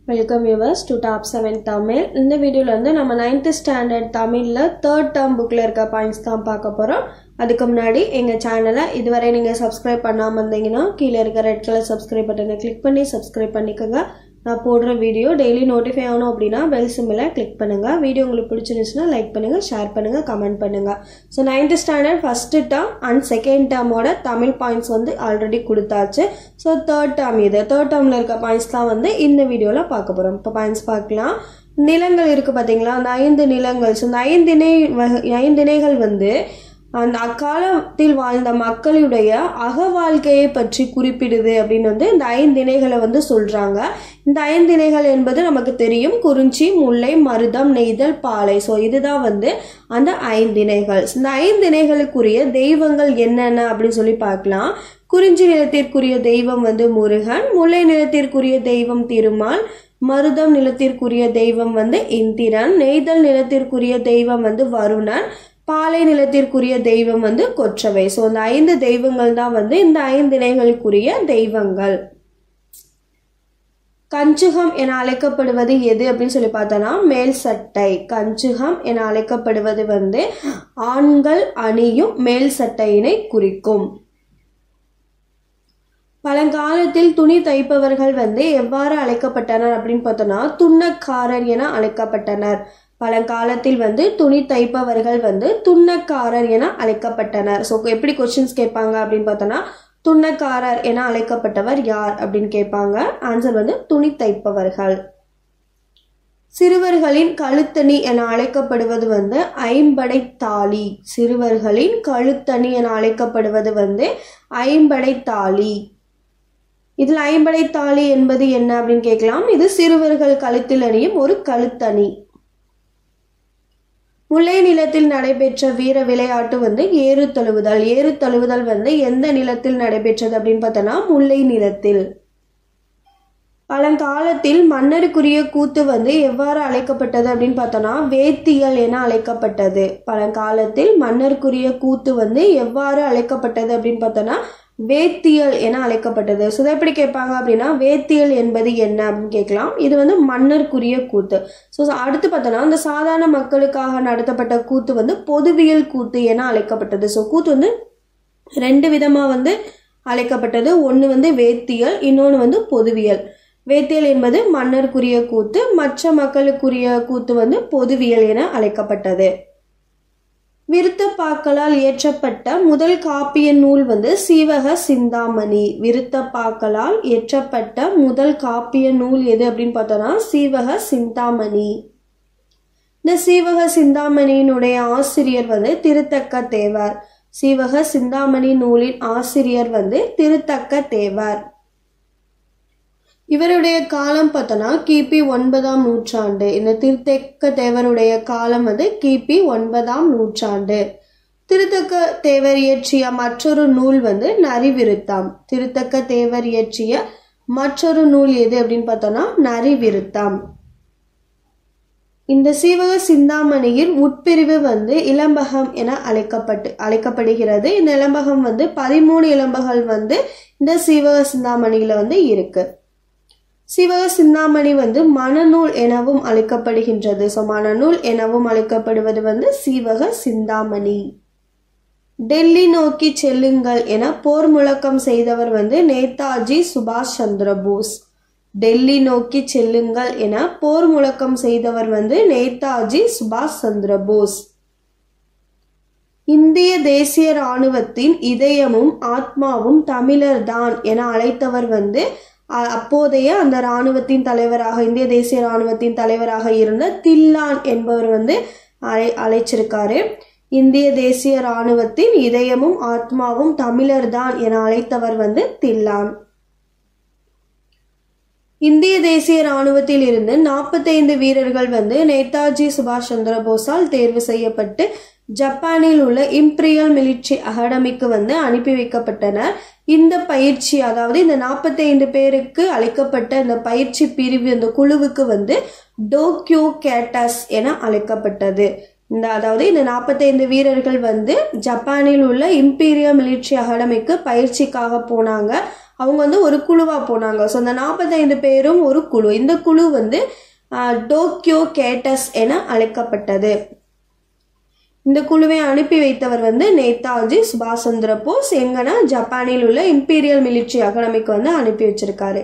welcome viewers to top seven Tamil இந்த வீடியோவில் வந்து நம்ம நைன்த்து ஸ்டாண்டர்ட் தமிழில் தேர்ட் டேர்ம் புக்கில் இருக்க பாயிண்ட்ஸ் தான் பார்க்க போகிறோம் அதுக்கு முன்னாடி எங்கள் சேனலை இதுவரை நீங்கள் சப்ஸ்கிரைப் பண்ணாமல் இருந்தீங்கன்னா கீழே இருக்க ரெட் கலர் சப்ஸ்கிரைப் பட்டனை கிளிக் பண்ணி சப்ஸ்கிரைப் பண்ணிக்கோங்க நான் போடுற வீடியோ டெய்லி நோட்டிஃபை ஆகணும் அப்படின்னா பெல் சிம்பிளை கிளிக் பண்ணுங்கள் வீடியோ உங்களுக்கு பிடிச்சிருந்துச்சுன்னா லைக் பண்ணுங்கள் ஷேர் பண்ணுங்கள் கமெண்ட் பண்ணுங்கள் so ninth standard first term and second டேர்மோட தமிழ் பாயிண்ட்ஸ் வந்து ஆல்ரெடி கொடுத்தாச்சு ஸோ தேர்ட் டேர்ம் இது தேர்ட் டேர்மில் இருக்க பாயிண்ட்ஸ் தான் வந்து இந்த வீடியோவில் பார்க்க போகிறோம் இப்போ பாயிண்ட்ஸ் பார்க்கலாம் நிலங்கள் இருக்குது பார்த்தீங்களா அந்த ஐந்து நிலங்கள் ஸோ இந்த ஐந்திணை வகை ஐந்திணைகள் வந்து அந்த அக்காலத்தில் வாழ்ந்த மக்களுடைய அக வாழ்க்கையை பற்றி குறிப்பிடுது அப்படின்னு வந்து இந்த ஐந்திணைகளை வந்து சொல்றாங்க இந்த ஐந்திணைகள் என்பது நமக்கு தெரியும் குறிஞ்சி முல்லை மருதம் நெய்தல் பாலை ஸோ இதுதான் வந்து அந்த ஐந்திணைகள் இந்த ஐந்திணைகளுக்குரிய தெய்வங்கள் என்னென்ன அப்படின்னு சொல்லி பார்க்கலாம் குறிஞ்சி நிலத்திற்குரிய தெய்வம் வந்து முருகன் முல்லை நிலத்திற்குரிய தெய்வம் திருமால் மருதம் நிலத்திற்குரிய தெய்வம் வந்து இந்திரன் நெய்தல் நிலத்திற்குரிய தெய்வம் வந்து வருணன் பாலை நிலத்திற்குரிய தெய்வம் வந்து கொற்றவை ஸோ இந்த ஐந்து தெய்வங்கள் தான் வந்து இந்த ஐந்து இணைகளுக்குரிய தெய்வங்கள் கஞ்சுகம் என அழைக்கப்படுவது எது அப்படின்னு சொல்லி பார்த்தோன்னா மேல் சட்டை கஞ்சுகம் என அழைக்கப்படுவது வந்து ஆண்கள் அணியும் மேல் சட்டையினை குறிக்கும் பழங்காலத்தில் துணி தைப்பவர்கள் வந்து எவ்வாறு அழைக்கப்பட்டனர் அப்படின்னு பார்த்தோன்னா துண்ணக்காரர் என அழைக்கப்பட்டனர் பழங்காலத்தில் வந்து துணி தைப்பவர்கள் வந்து துண்ணக்காரர் என அழைக்கப்பட்டனர் ஸோ எப்படி கொஸ்டின்ஸ் கேட்பாங்க அப்படின்னு பார்த்தோன்னா துண்ணக்காரர் என அழைக்கப்பட்டவர் யார் அப்படின்னு கேட்பாங்க ஆன்சர் வந்து துணி தைப்பவர்கள் சிறுவர்களின் கழுத்தணி என அழைக்கப்படுவது வந்து ஐம்படை தாலி சிறுவர்களின் கழுத்தணி என அழைக்கப்படுவது வந்து ஐம்படை தாலி இதில் ஐம்படை தாலி என்பது என்ன அப்படின்னு கேட்கலாம் இது சிறுவர்கள் கழுத்தில் அணியும் ஒரு கழுத்தணி முல்லை நிலத்தில் நடைபெற்ற வீர விளையாட்டு வந்து ஏறு தழுவுதல் ஏறு தழுவுதல் வந்து எந்த நிலத்தில் நடைபெற்றது அப்படின்னு பார்த்தோன்னா முல்லை நிலத்தில் பழங்காலத்தில் மன்னருக்குரிய கூத்து வந்து எவ்வாறு அழைக்கப்பட்டது அப்படின்னு பார்த்தோன்னா வேத்தியல் என அழைக்கப்பட்டது பழங்காலத்தில் மன்னருக்குரிய கூத்து வந்து எவ்வாறு அழைக்கப்பட்டது அப்படின்னு பார்த்தோன்னா வேத்தியல் என அழைக்கப்பட்டது ஸோ எப்படி கேட்பாங்க அப்படின்னா வேத்தியல் என்பது என்ன அப்படின்னு கேட்கலாம் இது வந்து மன்னருக்குரிய கூத்து ஸோ அடுத்து பார்த்தோன்னா இந்த சாதாரண மக்களுக்காக நடத்தப்பட்ட கூத்து வந்து பொதுவியல் கூத்து என அழைக்கப்பட்டது ஸோ கூத்து வந்து ரெண்டு விதமாக வந்து அழைக்கப்பட்டது ஒன்று வந்து வேத்தியல் இன்னொன்று வந்து பொதுவியல் வேத்தியல் என்பது மன்னருக்குரிய கூத்து மற்ற மக்களுக்குரிய கூத்து வந்து பொதுவியல் என அழைக்கப்பட்டது விருத்தப்பாக்களால் இயற்றப்பட்ட முதல் காப்பிய நூல் வந்து சீவக சிந்தாமணி விருத்தப்பாக்களால் இயற்றப்பட்ட முதல் காப்பிய நூல் எது அப்படின்னு பார்த்தோம்னா சீவக சிந்தாமணி இந்த சீவக சிந்தாமணியினுடைய ஆசிரியர் வந்து திருத்தக்க தேவர் சீவக சிந்தாமணி நூலின் ஆசிரியர் வந்து திருத்தக்க தேவர் இவருடைய காலம் பார்த்தோன்னா கிபி ஒன்பதாம் நூற்றாண்டு இந்த திருத்தக்க தேவருடைய காலம் வந்து கிபி ஒன்பதாம் நூற்றாண்டு திருத்தக்க தேவர் இயற்றிய மற்றொரு நூல் வந்து நரிவிருத்தம் திருத்தக்க தேவர் இயற்றிய மற்றொரு நூல் எது அப்படின்னு பார்த்தோன்னா நரிவிருத்தம் இந்த சீவக சிந்தாமணியின் உட்பிரிவு வந்து இளம்பகம் என அழைக்கப்பட்டு அழைக்கப்படுகிறது இந்த இளம்பகம் வந்து பதிமூணு இளம்பகங்கள் வந்து இந்த சீவக சிந்தாமணியில வந்து இருக்கு சிவக சிந்தாமணி வந்து மணநூல் எனவும் அழைக்கப்படுகின்றது ஸோ மணநூல் எனவும் அழைக்கப்படுவது வந்து சீவக சிந்தாமணி டெல்லி நோக்கி செல்லுங்கள் என போர் முழக்கம் செய்தவர் வந்து நேதாஜி சுபாஷ் சந்திர போஸ் டெல்லி நோக்கி செல்லுங்கள் என போர் முழக்கம் செய்தவர் வந்து நேதாஜி சுபாஷ் சந்திர போஸ் இந்திய தேசிய இராணுவத்தின் இதயமும் ஆத்மாவும் தமிழர்தான் என அழைத்தவர் வந்து அப்போதைய அந்த இராணுவத்தின் தலைவராக இந்திய தேசிய இராணுவத்தின் தலைவராக இருந்த தில்லான் என்பவர் வந்து அழை அழைச்சிருக்காரு இந்திய தேசிய இராணுவத்தின் இதயமும் ஆத்மாவும் தமிழர்தான் என அழைத்தவர் வந்து தில்லான் இந்திய தேசிய இராணுவத்தில் இருந்து நாற்பத்தைந்து வீரர்கள் வந்து நேதாஜி சுபாஷ் சந்திர போஸால் தேர்வு செய்யப்பட்டு ஜப்பானில் உள்ள இம்பீரியல் மிலிட்ரி அகாடமிக்கு வந்து அனுப்பி வைக்கப்பட்டனர் இந்த பயிற்சி அதாவது இந்த நாற்பத்தைந்து பேருக்கு அழைக்கப்பட்ட இந்த பயிற்சி பிரிவு இந்த குழுவுக்கு வந்து டோக்கியோ கேட்டஸ் என அழைக்கப்பட்டது இந்த அதாவது இந்த நாற்பத்தைந்து வீரர்கள் வந்து ஜப்பானில் உள்ள இம்பீரியல் மிலிட்ரி அகாடமிக்கு பயிற்சிக்காக போனாங்க அவங்க வந்து ஒரு குழுவாக போனாங்க ஸோ அந்த நாற்பத்தைந்து பேரும் ஒரு குழு இந்த குழு வந்து டோக்கியோ கேட்டஸ் என அழைக்கப்பட்டது இந்த குழுவை அனுப்பி வைத்தவர் வந்து நேதாஜி சுபாஷ் சந்திர போஸ் எங்கன்னா ஜப்பானில் உள்ள இம்பீரியல் மிலிட்ரி அகாடமிக்கு வந்து அனுப்பி வச்சிருக்காரு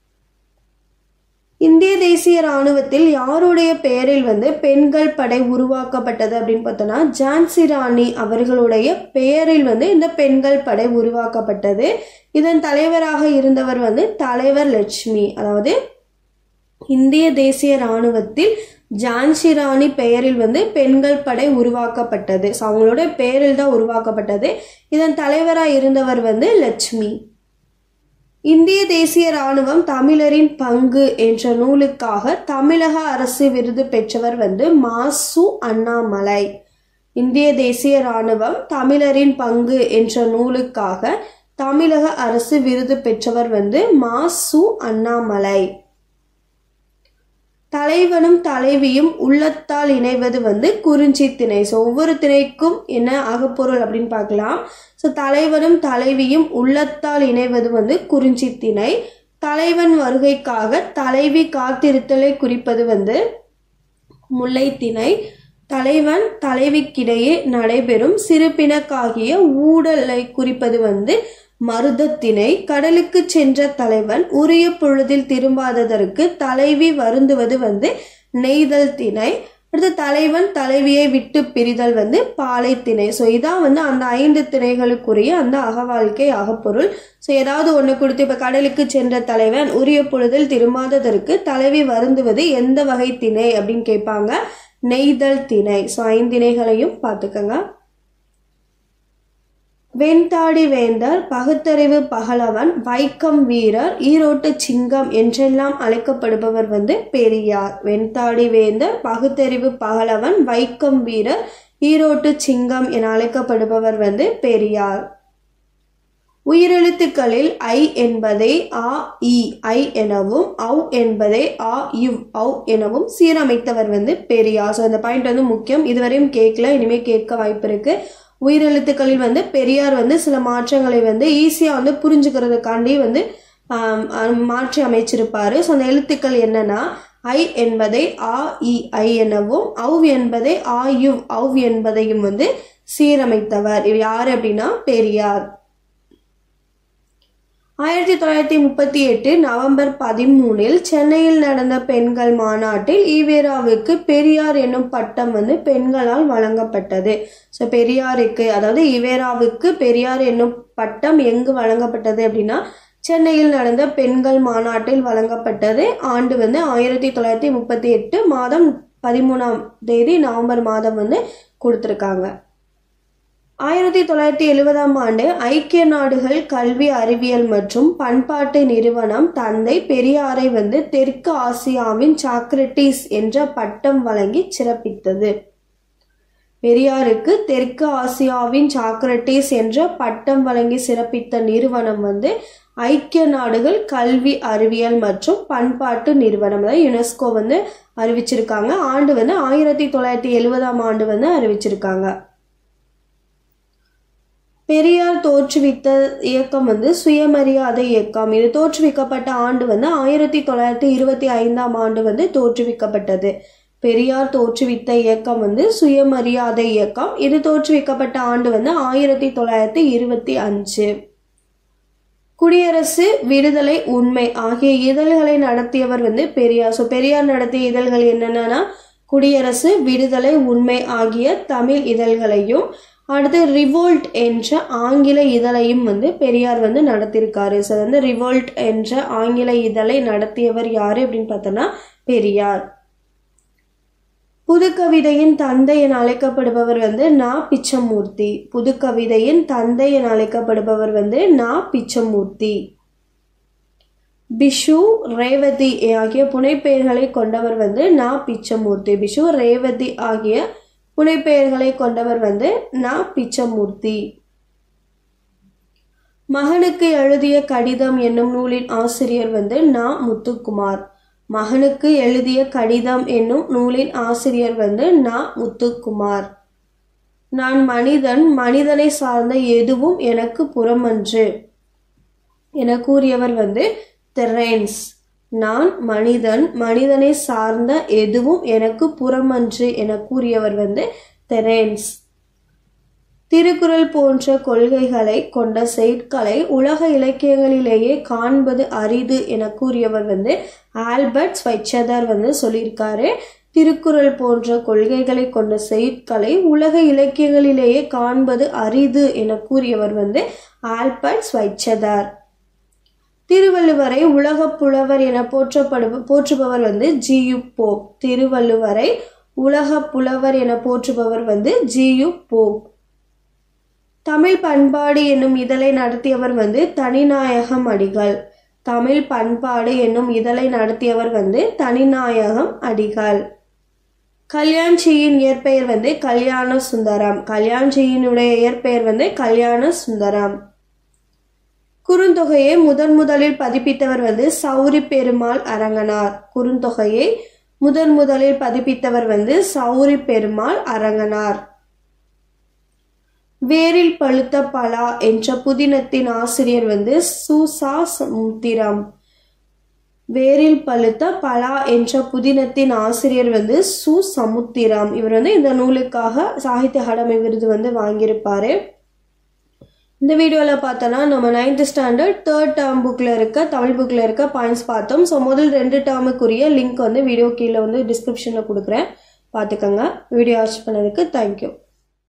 இந்திய தேசிய ராணுவத்தில் யாருடைய பெயரில் வந்து பெண்கள் படை உருவாக்கப்பட்டது அப்படின்னு பார்த்தோன்னா ஜான்சி ராணி அவர்களுடைய பெயரில் வந்து இந்த பெண்கள் படை உருவாக்கப்பட்டது இதன் தலைவராக இருந்தவர் வந்து தலைவர் லட்சுமி அதாவது இந்திய தேசிய ராணுவத்தில் ஜான்சி ராணி பெயரில் வந்து பெண்கள் படை உருவாக்கப்பட்டது ஸோ அவங்களோட பெயரில் தான் உருவாக்கப்பட்டது இதன் தலைவராக இருந்தவர் வந்து லட்சுமி இந்திய தேசிய ராணுவம் தமிழரின் பங்கு என்ற நூலுக்காக தமிழக அரசு விருது பெற்றவர் வந்து மாசு அண்ணாமலை இந்திய தேசிய ராணுவம் தமிழரின் பங்கு என்ற நூலுக்காக தமிழக அரசு விருது பெற்றவர் வந்து மாசு அண்ணாமலை தலைவனும் தலைவியும் உள்ளத்தால் இணைவது வந்து குறிஞ்சி திணை ஸோ ஒவ்வொரு திணைக்கும் என்ன அகப்பொருள் அப்படின்னு பார்க்கலாம் ஸோ தலைவனும் தலைவியும் உள்ளத்தால் இணைவது வந்து குறிஞ்சி திணை தலைவன் வருகைக்காக தலைவி காத்திருத்தலை குறிப்பது வந்து முல்லை திணை தலைவன் தலைவிக்கிடையே நடைபெறும் சிறுபிணக்காகிய ஊடலை குறிப்பது வந்து மருதத்திணை கடலுக்கு சென்ற தலைவன் உரிய பொழுதில் திரும்பாததற்கு தலைவி வருந்துவது வந்து நெய்தல் திணை அடுத்து தலைவன் தலைவியை விட்டு பிரிதல் வந்து பாலை திணை ஸோ இதான் வந்து அந்த ஐந்து திணைகளுக்குரிய அந்த அகவாழ்க்கை அகப்பொருள் ஸோ ஏதாவது ஒன்று கொடுத்து இப்போ கடலுக்கு சென்ற தலைவன் உரிய பொழுதில் திரும்பாததற்கு தலைவி வருந்துவது எந்த வகை திணை அப்படின்னு கேட்பாங்க நெய்தல் திணை ஸோ ஐந்திணைகளையும் பார்த்துக்கோங்க வெண்தாடி வேந்தர் பகுத்தறிவு பகலவன் வைக்கம் வீரர் ஈரோட்டு சிங்கம் என்றெல்லாம் அழைக்கப்படுபவர் வந்து பெரியார் வெண்தாடி வேந்தர் பகுத்தறிவு பகலவன் வைக்கம் வீரர் ஈரோட்டு சிங்கம் என அழைக்கப்படுபவர் வந்து பெரியார் உயிரெழுத்துக்களில் ஐ என்பதை ஆ இ ஐ எனவும் ஔ என்பதை ஆ இவ் ஔ எனவும் சீரமைத்தவர் வந்து பெரியார் ஸோ அந்த பாயிண்ட் வந்து முக்கியம் இதுவரையும் கேட்கல இனிமேல் கேட்க வாய்ப்பு இருக்கு உயிரெழுத்துக்களில் வந்து பெரியார் வந்து சில மாற்றங்களை வந்து ஈஸியாக வந்து புரிஞ்சுக்கிறதுக்காண்டி வந்து மாற்றி அமைச்சிருப்பாரு ஸோ அந்த எழுத்துக்கள் என்னன்னா ஐ என்பதை ஆ இ ஐ எனவும் ஔ என்பதை ஆ யுவ் ஔ என்பதையும் வந்து சீரமைத்தவர் இவர் யார் அப்படின்னா பெரியார் ஆயிரத்தி தொள்ளாயிரத்தி முப்பத்தி எட்டு நவம்பர் பதிமூணில் சென்னையில் நடந்த பெண்கள் மாநாட்டில் ஈவேராவுக்கு பெரியார் என்னும் பட்டம் வந்து பெண்களால் வழங்கப்பட்டது ஸோ பெரியாருக்கு அதாவது ஈவேராவுக்கு பெரியார் என்னும் பட்டம் எங்கு வழங்கப்பட்டது அப்படின்னா சென்னையில் நடந்த பெண்கள் மாநாட்டில் வழங்கப்பட்டது ஆண்டு வந்து ஆயிரத்தி தொள்ளாயிரத்தி முப்பத்தி எட்டு மாதம் பதிமூணாம் தேதி நவம்பர் மாதம் வந்து கொடுத்துருக்காங்க ஆயிரத்தி தொள்ளாயிரத்தி எழுபதாம் ஆண்டு ஐக்கிய நாடுகள் கல்வி அறிவியல் மற்றும் பண்பாட்டு நிறுவனம் தந்தை பெரியாரை வந்து தெற்கு ஆசியாவின் சாக்ரட்டிஸ் என்ற பட்டம் வழங்கி சிறப்பித்தது பெரியாருக்கு தெற்கு ஆசியாவின் சாக்ரட்டிஸ் என்ற பட்டம் வழங்கி சிறப்பித்த நிறுவனம் வந்து ஐக்கிய நாடுகள் கல்வி அறிவியல் மற்றும் பண்பாட்டு நிறுவனம் அதாவது யுனெஸ்கோ வந்து அறிவிச்சிருக்காங்க ஆண்டு வந்து ஆயிரத்தி தொள்ளாயிரத்தி எழுபதாம் ஆண்டு வந்து அறிவிச்சிருக்காங்க பெரியார் தோற்றுவித்த இயக்கம் வந்து சுயமரியாதை இயக்கம் இது தோற்றுவிக்கப்பட்ட ஆண்டு வந்து ஆயிரத்தி தொள்ளாயிரத்தி இருபத்தி ஐந்தாம் ஆண்டு வந்து தோற்றுவிக்கப்பட்டது பெரியார் தோற்றுவித்த இயக்கம் வந்து சுயமரியாதை இயக்கம் இது தோற்றுவிக்கப்பட்ட ஆண்டு வந்து ஆயிரத்தி தொள்ளாயிரத்தி இருபத்தி அஞ்சு குடியரசு விடுதலை உண்மை ஆகிய இதழ்களை நடத்தியவர் வந்து பெரியார் ஸோ பெரியார் நடத்திய இதழ்கள் என்னென்னா குடியரசு விடுதலை உண்மை ஆகிய தமிழ் இதழ்களையும் அடுத்து ரிவோல்ட் என்ற ஆங்கில இதழையும் வந்து பெரியார் வந்து நடத்தியிருக்காரு ஸோ வந்து ரிவோல்ட் என்ற ஆங்கில இதழை நடத்தியவர் யாரு அப்படின்னு பார்த்தோன்னா பெரியார் புதுக்கவிதையின் தந்தை என அழைக்கப்படுபவர் வந்து நா பிச்சமூர்த்தி புதுக்கவிதையின் தந்தை என அழைக்கப்படுபவர் வந்து நா பிச்சமூர்த்தி பிஷு ரேவதி ஆகிய புனைப்பெயர்களை கொண்டவர் வந்து நா பிச்சமூர்த்தி பிஷு ரேவதி ஆகிய புனைப்பெயர்களை கொண்டவர் வந்து நா பிச்சமூர்த்தி மகனுக்கு எழுதிய கடிதம் என்னும் நூலின் ஆசிரியர் வந்து நா முத்துக்குமார் மகனுக்கு எழுதிய கடிதம் என்னும் நூலின் ஆசிரியர் வந்து நா முத்துக்குமார் நான் மனிதன் மனிதனை சார்ந்த எதுவும் எனக்கு புறமன்று என கூறியவர் வந்து தெரேன்ஸ் நான் மனிதன் மனிதனை சார்ந்த எதுவும் எனக்கு புறமன்று என கூறியவர் வந்து தெரேன்ஸ் திருக்குறள் போன்ற கொள்கைகளை கொண்ட செயற்களை உலக இலக்கியங்களிலேயே காண்பது அரிது என கூறியவர் வந்து ஆல்பர்ட் ஸ்வைச்சதர் வந்து சொல்லியிருக்காரு திருக்குறள் போன்ற கொள்கைகளை கொண்ட செயற்களை உலக இலக்கியங்களிலேயே காண்பது அரிது என கூறியவர் வந்து ஆல்பர்ட் ஸ்வைச்சதர் திருவள்ளுவரை உலக புலவர் என போற்றப்படு போற்றுபவர் வந்து ஜியு போப் திருவள்ளுவரை உலக புலவர் என போற்றுபவர் வந்து ஜியு போப் தமிழ் பண்பாடு என்னும் இதழை நடத்தியவர் வந்து தனிநாயகம் அடிகள் தமிழ் பண்பாடு என்னும் இதழை நடத்தியவர் வந்து தனிநாயகம் அடிகள் கல்யாண்ஜியின் இயற்பெயர் வந்து கல்யாண சுந்தரம் கல்யாண்ஜியினுடைய இயற்பெயர் வந்து கல்யாண சுந்தரம் குறுந்தொகையை முதன் முதலில் பதிப்பித்தவர் வந்து சௌரி பெருமாள் அரங்கனார் குறுந்தொகையை முதன் முதலில் பதிப்பித்தவர் வந்து சௌரி பெருமாள் அரங்கனார் வேரில் பழுத்த பலா என்ற புதினத்தின் ஆசிரியர் வந்து சூசா சமுத்திரம் வேரில் பழுத்த பலா என்ற புதினத்தின் ஆசிரியர் வந்து சு சமுத்திரம் இவர் வந்து இந்த நூலுக்காக சாகித்ய அகாடமி விருது வந்து வாங்கியிருப்பாரு இந்த வீடியோவில் பார்த்தோன்னா நம்ம நைன்த் ஸ்டாண்டர்ட் தேர்ட் டேர்ம் புக்கில் இருக்க தமிழ் புக்கில் இருக்க பாயிண்ட்ஸ் பார்த்தோம் ஸோ முதல் ரெண்டு டேர்முக்குரிய லிங்க் வந்து வீடியோ கீழே வந்து டிஸ்கிரிப்ஷனில் கொடுக்குறேன் பார்த்துக்கோங்க வீடியோ வாட்ச் பண்ணதுக்கு தேங்க்யூ